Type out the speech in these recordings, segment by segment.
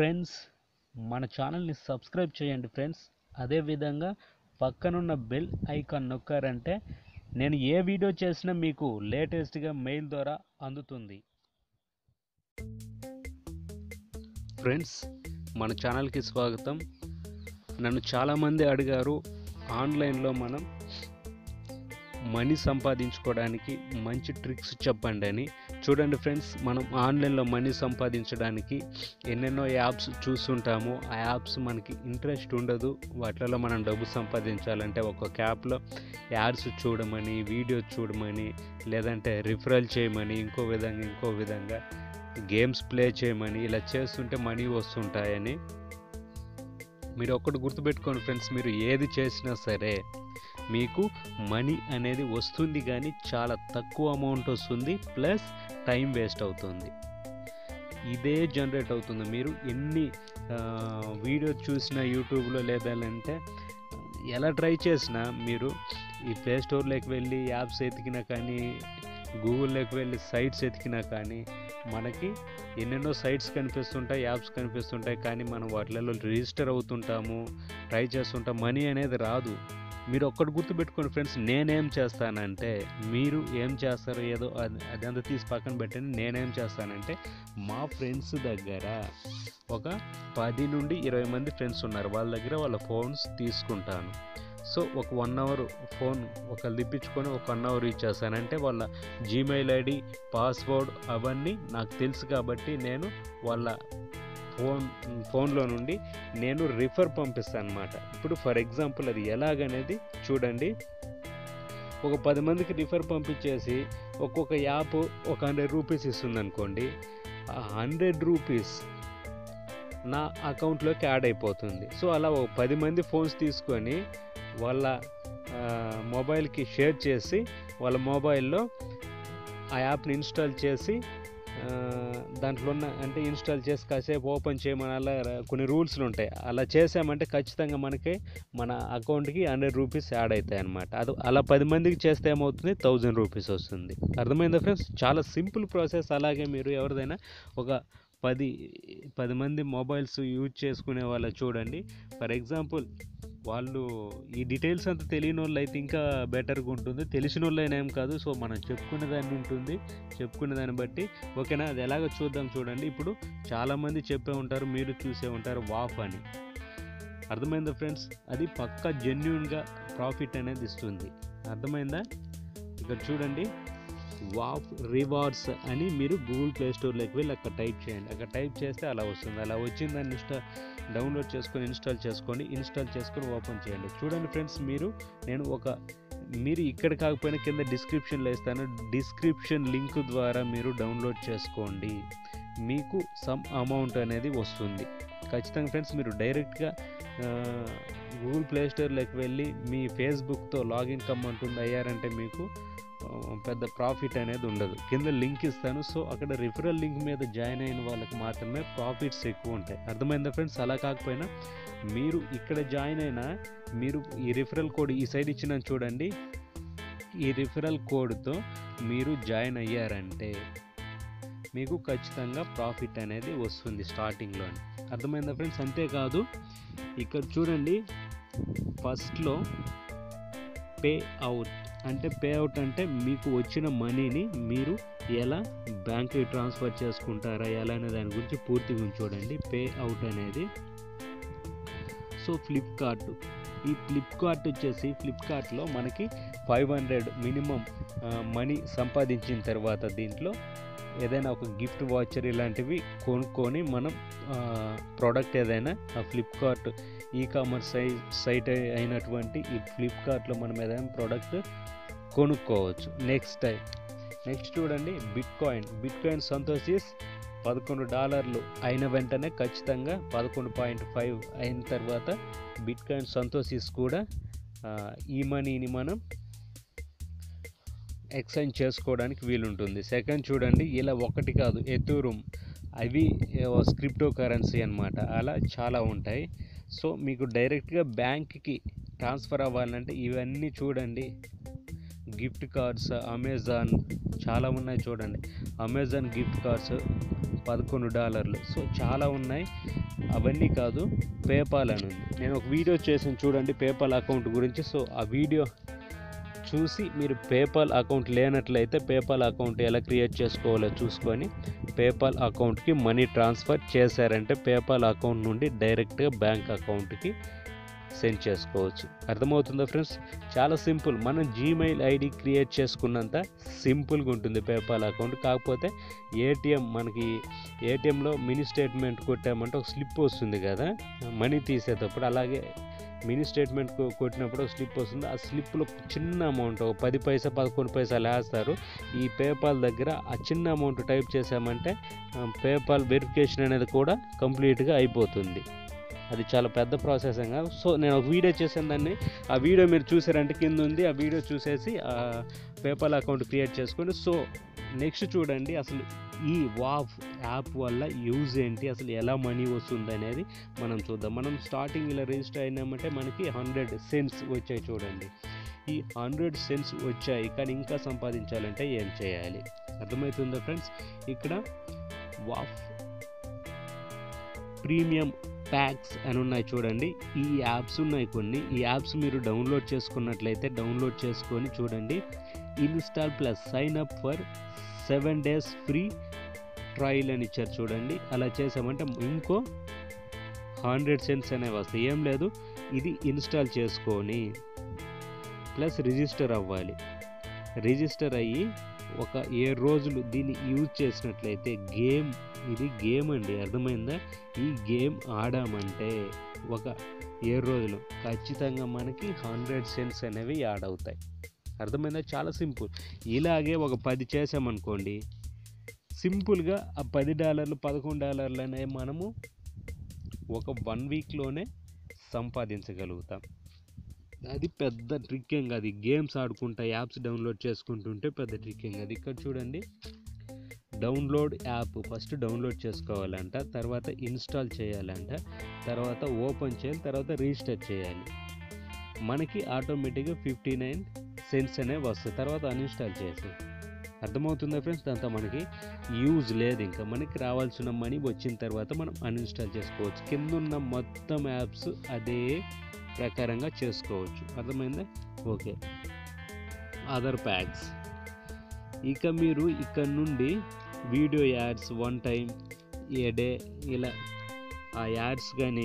friends మన ఛానల్ని subscribe చేయండి ఫ్రెండ్స్ అదేవిధంగా పక్కనున్న బెల్ ఐకాన్ నొక్కారంటే నేను ఏ వీడియో చేసినా మీకు లేటెస్ట్గా మెయిల్ ద్వారా అందుతుంది ఫ్రెండ్స్ మన ఛానల్కి స్వాగతం నన్ను చాలామంది అడిగారు ఆన్లైన్లో మనం మనీ సంపాదించుకోవడానికి మంచి ట్రిక్స్ చెప్పండి అని చూడండి ఫ్రెండ్స్ మనం ఆన్లైన్లో మనీ సంపాదించడానికి ఎన్నెన్నో యాప్స్ చూస్తుంటాము ఆ యాప్స్ మనకి ఇంట్రెస్ట్ ఉండదు వాటిలో మనం డబ్బు సంపాదించాలంటే ఒక్కొక్క యాప్లో యాడ్స్ చూడమని వీడియోస్ చూడమని లేదంటే రిఫరల్ చేయమని ఇంకో విధంగా ఇంకో విధంగా గేమ్స్ ప్లే చేయమని ఇలా చేస్తుంటే మనీ వస్తుంటాయని మీరు ఒక్కటి గుర్తుపెట్టుకోండి ఫ్రెండ్స్ మీరు ఏది చేసినా సరే మీకు మనీ అనేది వస్తుంది కానీ చాలా తక్కువ అమౌంట్ వస్తుంది ప్లస్ టైం వేస్ట్ అవుతుంది ఇదే జనరేట్ అవుతుంది మీరు ఎన్ని వీడియో చూసినా యూట్యూబ్లో లేదంటే ఎలా ట్రై చేసినా మీరు ఈ ప్లే స్టోర్లోకి వెళ్ళి యాప్స్ ఎతికినా కానీ గూగుల్లోకి వెళ్ళి సైట్స్ ఎతికినా కానీ మనకి ఎన్నెన్నో సైట్స్ కనిపిస్తుంటాయి యాప్స్ కనిపిస్తుంటాయి కానీ మనం వాటిలలో రిజిస్టర్ అవుతుంటాము ట్రై చేస్తుంటాం మనీ అనేది రాదు మీరు ఒక్కటి గుర్తుపెట్టుకోండి ఫ్రెండ్స్ నేనేం చేస్తానంటే మీరు ఏం చేస్తారో ఏదో అది అదంతా తీసి పక్కన పెట్టండి నేనేం చేస్తానంటే మా ఫ్రెండ్స్ దగ్గర ఒక పది నుండి ఇరవై మంది ఫ్రెండ్స్ ఉన్నారు వాళ్ళ దగ్గర వాళ్ళ ఫోన్స్ తీసుకుంటాను సో ఒక వన్ అవర్ ఫోన్ ఒకళ్ళు తిప్పించుకొని ఒక వన్ అవర్ ఇచ్చేస్తానంటే వాళ్ళ జీమెయిల్ ఐడి పాస్వర్డ్ అవన్నీ నాకు తెలుసు కాబట్టి నేను వాళ్ళ ఫోన్ ఫోన్లో నుండి నేను రిఫర్ పంపిస్తాను అనమాట ఇప్పుడు ఫర్ ఎగ్జాంపుల్ అది ఎలాగనేది చూడండి ఒక పది మందికి రిఫర్ పంపించేసి ఒక్కొక్క యాప్ ఒక హండ్రెడ్ రూపీస్ ఇస్తుంది అనుకోండి ఆ హండ్రెడ్ రూపీస్ నా అకౌంట్లోకి యాడ్ అయిపోతుంది సో అలా ఒక పది మంది ఫోన్స్ తీసుకొని వాళ్ళ మొబైల్కి షేర్ చేసి వాళ్ళ మొబైల్లో ఆ యాప్ని ఇన్స్టాల్ చేసి దాంట్లో ఉన్న అంటే ఇన్స్టాల్ చేసి కాసేపు ఓపెన్ చేయమని అలా కొన్ని రూల్స్లు ఉంటాయి అలా చేసామంటే ఖచ్చితంగా మనకి మన అకౌంట్కి హండ్రెడ్ రూపీస్ యాడ్ అవుతాయి అనమాట అది అలా పది మందికి చేస్తే ఏమవుతుంది థౌజండ్ రూపీస్ వస్తుంది అర్థమైందా ఫ్రెండ్స్ చాలా సింపుల్ ప్రాసెస్ అలాగే మీరు ఎవరిదైనా ఒక పది పది మంది మొబైల్స్ యూజ్ చేసుకునే వాళ్ళు చూడండి ఫర్ ఎగ్జాంపుల్ వాళ్ళు ఈ డీటెయిల్స్ అంతా తెలియని వాళ్ళు అయితే ఇంకా బెటర్గా ఉంటుంది తెలిసిన వాళ్ళు అయినా ఏం కాదు సో మనం చెప్పుకునే దాన్ని ఉంటుంది చెప్పుకునే దాన్ని బట్టి ఓకేనా అది ఎలాగో చూద్దాం చూడండి ఇప్పుడు చాలామంది చెప్పే ఉంటారు మీరు చూసే ఉంటారు వాఫ్ అని అర్థమైందా ఫ్రెండ్స్ అది పక్కా జెన్యున్గా ప్రాఫిట్ అనేది ఇస్తుంది అర్థమైందా ఇక్కడ చూడండి వాఫ్ రివార్డ్స్ అని మీరు గూగుల్ ప్లే స్టోర్లోకి వెళ్ళి అక్కడ టైప్ చేయండి అక్కడ టైప్ చేస్తే అలా వస్తుంది అలా వచ్చిందని ఇన్స్టా డౌన్లోడ్ చేసుకొని ఇన్స్టాల్ చేసుకోండి ఇన్స్టాల్ చేసుకొని ఓపెన్ చేయండి చూడండి ఫ్రెండ్స్ మీరు నేను ఒక మీరు ఇక్కడ కాకపోయినా కింద డిస్క్రిప్షన్లో ఇస్తాను డిస్క్రిప్షన్ లింక్ ద్వారా మీరు డౌన్లోడ్ చేసుకోండి మీకు సమ్ అమౌంట్ అనేది వస్తుంది ఖచ్చితంగా ఫ్రెండ్స్ మీరు డైరెక్ట్గా గూగుల్ ప్లే స్టోర్లోకి వెళ్ళి మీ ఫేస్బుక్తో లాగిన్ కమ్మంటుంది అయ్యారంటే మీకు పెద్ద ప్రాఫిట్ అనేది ఉండదు కింద లింక్ ఇస్తాను సో అక్కడ రిఫరల్ లింక్ మీద జాయిన్ అయిన వాళ్ళకి మాత్రమే ప్రాఫిట్స్ ఎక్కువ ఉంటాయి అర్థమైందా ఫ్రెండ్స్ అలా కాకపోయినా మీరు ఇక్కడ జాయిన్ అయినా మీరు ఈ రిఫరల్ కోడ్ ఈ సైడ్ ఇచ్చిన చూడండి ఈ రిఫరల్ కోడ్తో మీరు జాయిన్ అయ్యారంటే మీకు ఖచ్చితంగా ప్రాఫిట్ అనేది వస్తుంది స్టార్టింగ్లోనే అర్థమైందా ఫ్రెండ్స్ అంతేకాదు ఇక్కడ చూడండి ఫస్ట్లో పే అవుట్ అంటే పే అవుట్ అంటే మీకు వచ్చిన మనీని మీరు ఎలా బ్యాంక్కి ట్రాన్స్ఫర్ చేసుకుంటారా ఎలా అనే దాని గురించి పూర్తిగా చూడండి పే అవుట్ అనేది సో ఫ్లిప్కార్ట్ ఈ ఫ్లిప్కార్ట్ వచ్చేసి ఫ్లిప్కార్ట్లో మనకి ఫైవ్ హండ్రెడ్ మినిమం మనీ సంపాదించిన తర్వాత దీంట్లో ఏదైనా ఒక గిఫ్ట్ వాచర్ ఇలాంటివి కొనుక్కొని మనం ప్రోడక్ట్ ఏదైనా ఆ ఫ్లిప్కార్ట్ ఈ కామర్స్ సై సైట్ అయినటువంటి ఈ ఫ్లిప్కార్ట్లో మనం ఏదైనా ప్రోడక్ట్ కొనుక్కోవచ్చు నెక్స్ట్ టైం నెక్స్ట్ చూడండి బిట్ కాయిన్ బిట్ కాయిన్ సంతోషిస్ పదకొండు డాలర్లు అయిన వెంటనే ఖచ్చితంగా పదకొండు పాయింట్ ఫైవ్ అయిన తర్వాత బిట్ కాయిన్ సంతోషిస్ కూడా ఈ మనీని మనం ఎక్స్చేంజ్ చేసుకోవడానికి వీలుంటుంది సెకండ్ చూడండి ఇలా ఒకటి కాదు ఎథూరం అవి క్రిప్టో కరెన్సీ అనమాట అలా చాలా ఉంటాయి సో మీకు డైరెక్ట్గా బ్యాంక్కి ట్రాన్స్ఫర్ అవ్వాలంటే ఇవన్నీ చూడండి గిఫ్ట్ కార్డ్స్ అమెజాన్ చాలా ఉన్నాయి చూడండి అమెజాన్ గిఫ్ట్ కార్డ్స్ పదకొండు డాలర్లు సో చాలా ఉన్నాయి అవన్నీ కాదు పేపాల్ అని ఉంది నేను ఒక వీడియో చేసాను చూడండి పేపాల్ అకౌంట్ గురించి సో ఆ వీడియో చూసి మీరు పేపాల్ అకౌంట్ లేనట్లయితే పేపాల్ అకౌంట్ ఎలా క్రియేట్ చేసుకోవాలో చూసుకొని పేపాల్ అకౌంట్కి మనీ ట్రాన్స్ఫర్ చేశారంటే పేపాల్ అకౌంట్ నుండి డైరెక్ట్గా బ్యాంక్ అకౌంట్కి సెండ్ చేసుకోవచ్చు అర్థమవుతుందా ఫ్రెండ్స్ చాలా సింపుల్ మనం జీమెయిల్ ఐడి క్రియేట్ చేసుకున్నంత సింపుల్గా ఉంటుంది పేపాల్ అకౌంట్ కాకపోతే ఏటీఎం మనకి ఏటీఎంలో మినీ స్టేట్మెంట్ కొట్టామంటే ఒక స్లిప్ వస్తుంది కదా మనీ తీసేటప్పుడు అలాగే మినీ స్టేట్మెంట్ కొ- కొట్టినప్పుడు ఒక స్లిప్ వస్తుంది ఆ స్లిప్లో చిన్న అమౌంట్ ఒక పది పైసా పదకొండు పైసలు వేస్తారు ఈ పేపాల్ దగ్గర ఆ చిన్న అమౌంట్ టైప్ చేసామంటే పేపాల్ వెరిఫికేషన్ అనేది కూడా కంప్లీట్గా అయిపోతుంది అది చాలా పెద్ద ప్రాసెస్ ఏం కాదు సో నేను ఒక వీడియో చేసాను దాన్ని ఆ వీడియో మీరు చూసారంటే కింద ఉంది ఆ వీడియో చూసేసి ఆ పేపాల్ అకౌంట్ క్రియేట్ చేసుకోండి సో నెక్స్ట్ చూడండి అసలు ఈ వాఫ్ యాప్ వల్ల యూజ్ ఏంటి అసలు ఎలా మనీ వస్తుంది అనేది మనం చూద్దాం మనం స్టార్టింగ్ ఇలా రిజిస్టర్ అయినామంటే మనకి హండ్రెడ్ సెంట్స్ వచ్చాయి చూడండి ఈ హండ్రెడ్ సెంట్స్ వచ్చాయి కానీ ఇంకా సంపాదించాలంటే ఏం చేయాలి అర్థమవుతుందా ఫ్రెండ్స్ ఇక్కడ వాఫ్ ప్రీమియం ప్యాక్స్ అని ఉన్నాయి చూడండి ఈ యాప్స్ ఉన్నాయి కొన్ని ఈ యాప్స్ మీరు డౌన్లోడ్ చేసుకున్నట్లయితే డౌన్లోడ్ చేసుకొని చూడండి install plus sign up for seven days free trial అని ఇచ్చారు చూడండి అలా చేసామంటే ఇంకో హండ్రెడ్ సెంట్స్ అనేవి వస్తాయి ఏం లేదు ఇది ఇన్స్టాల్ చేసుకొని ప్లస్ రిజిస్టర్ అవ్వాలి రిజిస్టర్ అయ్యి ఒక ఏడు రోజులు దీన్ని యూజ్ చేసినట్లయితే గేమ్ ఇది గేమ్ అండి అర్థమైందా ఈ గేమ్ ఆడామంటే ఒక ఏడు రోజులు ఖచ్చితంగా మనకి హండ్రెడ్ సెంట్స్ అనేవి యాడ్ అవుతాయి అర్థమైందా చాలా సింపుల్ ఇలాగే ఒక పది చేసామనుకోండి సింపుల్గా ఆ పది డాలర్లు పదకొండు డాలర్లు అనేవి మనము ఒక వన్ వీక్లోనే సంపాదించగలుగుతాం అది పెద్ద ట్రిక్ ఏం కాదు ఈ గేమ్స్ ఆడుకుంటా యాప్స్ డౌన్లోడ్ చేసుకుంటుంటే పెద్ద ట్రిక్ ఏం కాదు ఇక్కడ చూడండి డౌన్లోడ్ యాప్ ఫస్ట్ డౌన్లోడ్ చేసుకోవాలంట తర్వాత ఇన్స్టాల్ చేయాలంట తర్వాత ఓపెన్ చేయాలి తర్వాత రిజిస్టర్ చేయాలి మనకి ఆటోమేటిక్గా ఫిఫ్టీ నైన్ సెంట్స్ అనేవి వస్తాయి తర్వాత అన్ఇన్స్టాల్ చేసి అర్థమవుతుందా ఫ్రెండ్స్ దాంతో మనకి యూజ్ లేదు ఇంకా మనకి రావాల్సిన మనీ వచ్చిన తర్వాత మనం అన్ఇన్స్టాల్ చేసుకోవచ్చు కింద ఉన్న మొత్తం యాప్స్ అదే ప్రకారంగా చేసుకోవచ్చు అర్థమైందా ఓకే అదర్ ప్యాక్స్ ఇక మీరు ఇక్కడ నుండి video ads one time a day ఇలా ఆ యాడ్స్ కానీ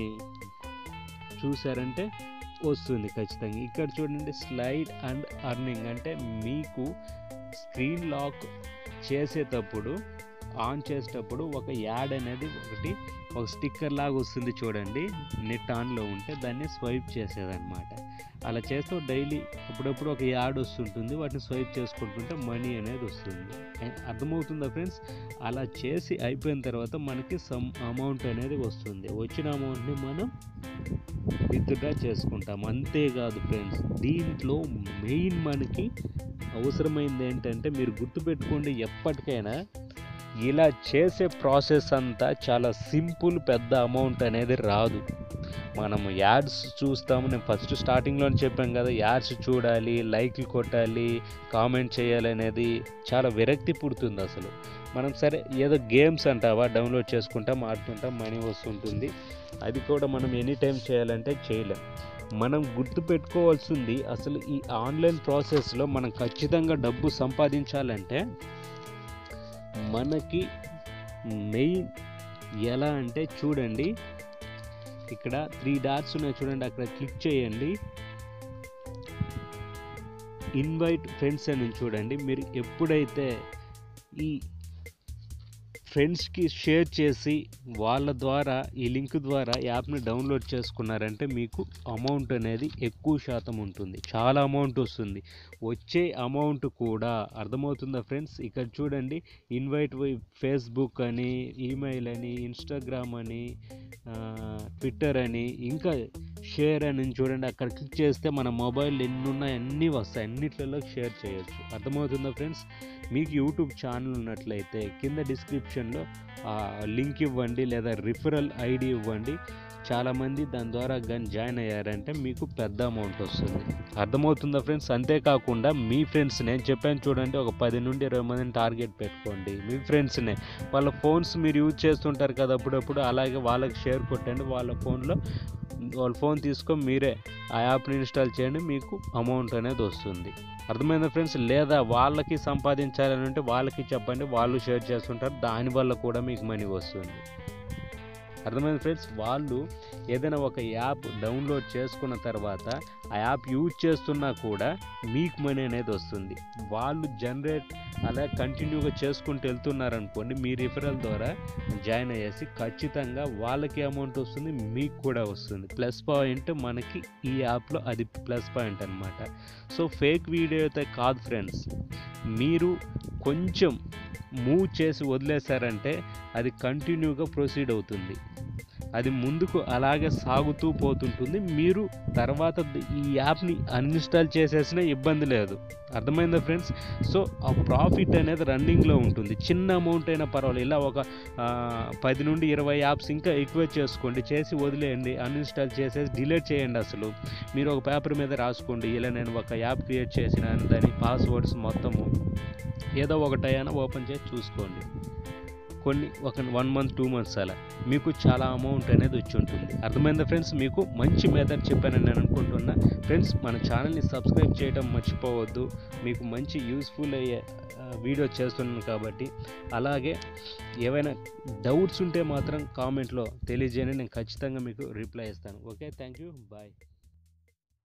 చూసారంటే వస్తుంది ఖచ్చితంగా ఇక్కడ చూడండి స్లైడ్ అండ్ అర్నింగ్ అంటే మీకు స్క్రీన్ లాక్ చేసేటప్పుడు ఆన్ చేసేటప్పుడు ఒక యాడ్ అనేది ఒకటి ఒక స్టిక్కర్ లాగా వస్తుంది చూడండి నెట్ ఆన్లో ఉంటే దాన్ని స్వైప్ చేసేదన్నమాట అలా చేస్తూ డైలీ అప్పుడప్పుడు ఒక యాడ్ వస్తుంటుంది వాటిని స్వైప్ చేసుకుంటుంటే మనీ అనేది వస్తుంది ఏ- అర్థమవుతుందా ఫ్రెండ్స్ అలా చేసి అయిపోయిన తర్వాత మనకి సమ్ అమౌంట్ అనేది వస్తుంది వచ్చిన అమౌంట్ని మనం విత్డ్రా చేసుకుంటాం అంతేకాదు ఫ్రెండ్స్ దీంట్లో మెయిన్ మనకి అవసరమైంది ఏంటంటే మీరు గుర్తుపెట్టుకోండి ఎప్పటికైనా ఇలా చేసే ప్రాసెస్ అంతా చాలా సింపుల్ పెద్ద అమౌంట్ అనేది రాదు మనము యాడ్స్ చూస్తాము నేను ఫస్ట్ స్టార్టింగ్లో చెప్పాను కదా యాడ్స్ చూడాలి లైక్లు కొట్టాలి కామెంట్ చేయాలి అనేది చాలా విరక్తి పుడుతుంది అసలు మనం సరే ఏదో గేమ్స్ అంటావా డౌన్లోడ్ చేసుకుంటాం ఆడుతుంటాం మనీ వస్తుంటుంది అది కూడా మనం ఎనీ టైం చేయాలంటే చేయలేం మనం గుర్తు పెట్టుకోవాల్సింది అసలు ఈ ఆన్లైన్ ప్రాసెస్లో మనం ఖచ్చితంగా డబ్బు సంపాదించాలంటే మనకి మెయిన్ ఎలా అంటే చూడండి ఇక్కడ త్రీ డాట్స్ ఉన్నాయి చూడండి అక్కడ క్లిక్ చేయండి ఇన్వైట్ ఫ్రెండ్స్ అని చూడండి మీరు ఎప్పుడైతే ఈ ఫ్రెండ్స్కి షేర్ చేసి వాళ్ళ ద్వారా ఈ లింక్ ద్వారా యాప్ని డౌన్లోడ్ చేసుకున్నారంటే మీకు అమౌంట్ అనేది ఎక్కువ శాతం ఉంటుంది చాలా అమౌంట్ వస్తుంది వచ్చే అమౌంట్ కూడా అర్థమవుతుందా ఫ్రెండ్స్ ఇక్కడ చూడండి ఇన్వైట్ ఫేస్బుక్ అని ఈమెయిల్ అని ఇన్స్టాగ్రామ్ అని ట్విట్టర్ అని ఇంకా షేర్ అని చూడండి అక్కడ క్లిక్ చేస్తే మన మొబైల్ ఎన్ని ఉన్నాయి అన్నీ వస్తాయి అన్నిట్లలో షేర్ చేయొచ్చు అర్థమవుతుందా ఫ్రెండ్స్ మీకు యూట్యూబ్ ఛానల్ ఉన్నట్లయితే కింద డిస్క్రిప్షన్లో లింక్ ఇవ్వండి లేదా రిఫరల్ ఐడి ఇవ్వండి చాలామంది దాని ద్వారా కానీ జాయిన్ అయ్యారంటే మీకు పెద్ద అమౌంట్ వస్తుంది అర్థమవుతుందా ఫ్రెండ్స్ అంతేకాకుండా మీ ఫ్రెండ్స్ నేను చెప్పాను చూడండి ఒక పది నుండి ఇరవై మందిని టార్గెట్ పెట్టుకోండి మీ ఫ్రెండ్స్నే వాళ్ళ ఫోన్స్ మీరు యూజ్ చేస్తుంటారు కదా అప్పుడప్పుడు అలాగే వాళ్ళకి షేర్ కొట్టండి వాళ్ళ ఫోన్లో వాళ్ళ ఫోన్ తీసుకొని మీరే ఆ యాప్ని ఇన్స్టాల్ చేయండి మీకు అమౌంట్ అనేది వస్తుంది అర్థమైందా ఫ్రెండ్స్ లేదా వాళ్ళకి సంపాదించాలని అంటే వాళ్ళకి చెప్పండి వాళ్ళు షేర్ చేస్తుంటారు దానివల్ల కూడా మీకు మనీ వస్తుంది అర్థమైంది ఫ్రెండ్స్ వాళ్ళు ఏదైనా ఒక యాప్ డౌన్లోడ్ చేసుకున్న తర్వాత ఆ యాప్ యూజ్ చేస్తున్నా కూడా మీకు మనీ అనేది వస్తుంది వాళ్ళు జనరేట్ అలా కంటిన్యూగా చేసుకుంటూ వెళ్తున్నారనుకోండి మీ రిఫరల్ ద్వారా జాయిన్ అయ్యేసి ఖచ్చితంగా వాళ్ళకి అమౌంట్ వస్తుంది మీకు కూడా వస్తుంది ప్లస్ పాయింట్ మనకి ఈ యాప్లో అది ప్లస్ పాయింట్ అనమాట సో ఫేక్ వీడియో అయితే కాదు ఫ్రెండ్స్ మీరు కొంచెం మూవ్ చేసి వదిలేశారంటే అది కంటిన్యూగా ప్రొసీడ్ అవుతుంది అది ముందుకు అలాగే సాగుతూ పోతుంటుంది మీరు తర్వాత ఈ యాప్ని అన్ఇన్స్టాల్ చేసేసిన ఇబ్బంది లేదు అర్థమైందా ఫ్రెండ్స్ సో ఆ ప్రాఫిట్ అనేది రన్నింగ్లో ఉంటుంది చిన్న అమౌంట్ అయినా పర్వాలేదు ఇలా ఒక ఆ, పది నుండి ఇరవై యాప్స్ ఇంకా ఎక్కువ చేసుకోండి చేసి వదిలేయండి అన్ఇన్స్టాల్ చేసేసి డిలీట్ చేయండి అసలు మీరు ఒక పేపర్ మీద రాసుకోండి ఇలా నేను ఒక యాప్ క్రియేట్ చేసిన దాని పాస్వర్డ్స్ మొత్తము ఏదో ఒకటైనా ఓపెన్ చేసి చూసుకోండి కొన్ని ఒక వన్ మంత్ టూ మంత్స్ అలా మీకు చాలా అమౌంట్ అనేది వచ్చి ఉంటుంది అర్థమైందా ఫ్రెండ్స్ మీకు మంచి మెథడ్ చెప్పానని నేను అనుకుంటున్నా ఫ్రెండ్స్ మన ఛానల్ని సబ్స్క్రైబ్ చేయడం మర్చిపోవద్దు మీకు మంచి యూస్ఫుల్ అయ్యే ఆ, వీడియో చేస్తున్నాను కాబట్టి అలాగే ఏవైనా డౌట్స్ ఉంటే మాత్రం కామెంట్లో తెలియజేయండి నేను ఖచ్చితంగా మీకు రిప్లై ఇస్తాను ఓకే థ్యాంక్ యూ బాయ్